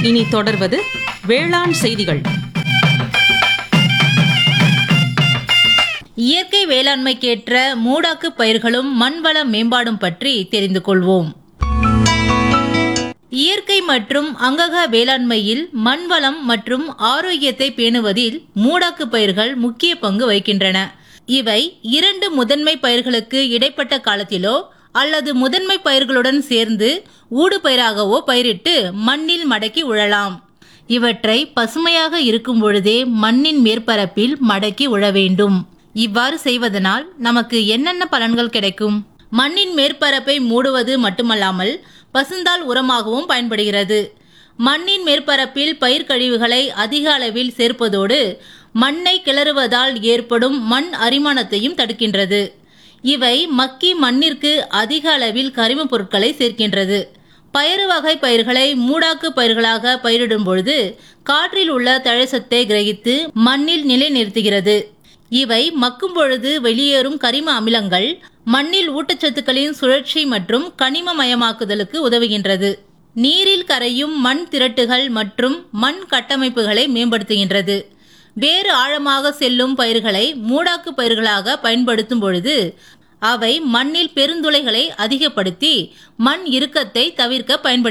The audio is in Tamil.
இனி தொடர்வது வேளாண் செய்திகள் இயற்கை வேளாண்மைக்கேற்ற மூடாக்கு பயிர்களும் மண்வள மேம்பாடும் பற்றி தெரிந்து கொள்வோம் இயற்கை மற்றும் அங்கக வேளாண்மையில் மண்வளம் மற்றும் ஆரோக்கியத்தை பேணுவதில் மூடாக்கு பயிர்கள் முக்கிய பங்கு வகிக்கின்றன இவை இரண்டு முதன்மை பயிர்களுக்கு இடைப்பட்ட காலத்திலோ அல்லது முதன்மை பயிர்களுடன் சேர்ந்து ஊடு பயிராகவோ பயிரிட்டு மண்ணில் மடக்கி உழலாம் இவற்றை பசுமையாக இருக்கும் பொழுதே மண்ணின் மேற்பரப்பில் மடக்கி உழ வேண்டும் இவ்வாறு செய்வதனால் நமக்கு என்னென்ன பலன்கள் கிடைக்கும் மண்ணின் மேற்பரப்பை மூடுவது மட்டுமல்லாமல் பசுந்தாள் உரமாகவும் பயன்படுகிறது மண்ணின் மேற்பரப்பில் பயிர் கழிவுகளை அதிக அளவில் சேர்ப்பதோடு மண்ணை கிளறுவதால் ஏற்படும் மண் அரிமானத்தையும் தடுக்கின்றது இவை மக்கி மண்ணிற்கு அதிக அளவில் கரிமப் பொருட்களை சேர்க்கின்றது பயறு வகை பயிர்களை மூடாக்கு பயிர்களாக பயிரிடும் பொழுது காற்றில் உள்ள தழைச்சத்தை கிரகித்து மண்ணில் நிலைநிறுத்துகிறது இவை மக்கும் பொழுது வெளியேறும் கரிம அமிலங்கள் மண்ணில் ஊட்டச்சத்துக்களின் சுழற்சி மற்றும் கனிமமயமாக்குதலுக்கு உதவுகின்றது நீரில் கரையும் மண் திரட்டுகள் மற்றும் மண் கட்டமைப்புகளை மேம்படுத்துகின்றது வேறு ஆழமாக செல்லும் பயிர்களை மூடாக்கு பயிர்களாக பயன்படுத்தும் பொழுது அவை மண்ணில் பெருந்துளைகளை அதிகப்படுத்தி மண் இறுக்கத்தை தவிர்க்க பயன்படுகிறது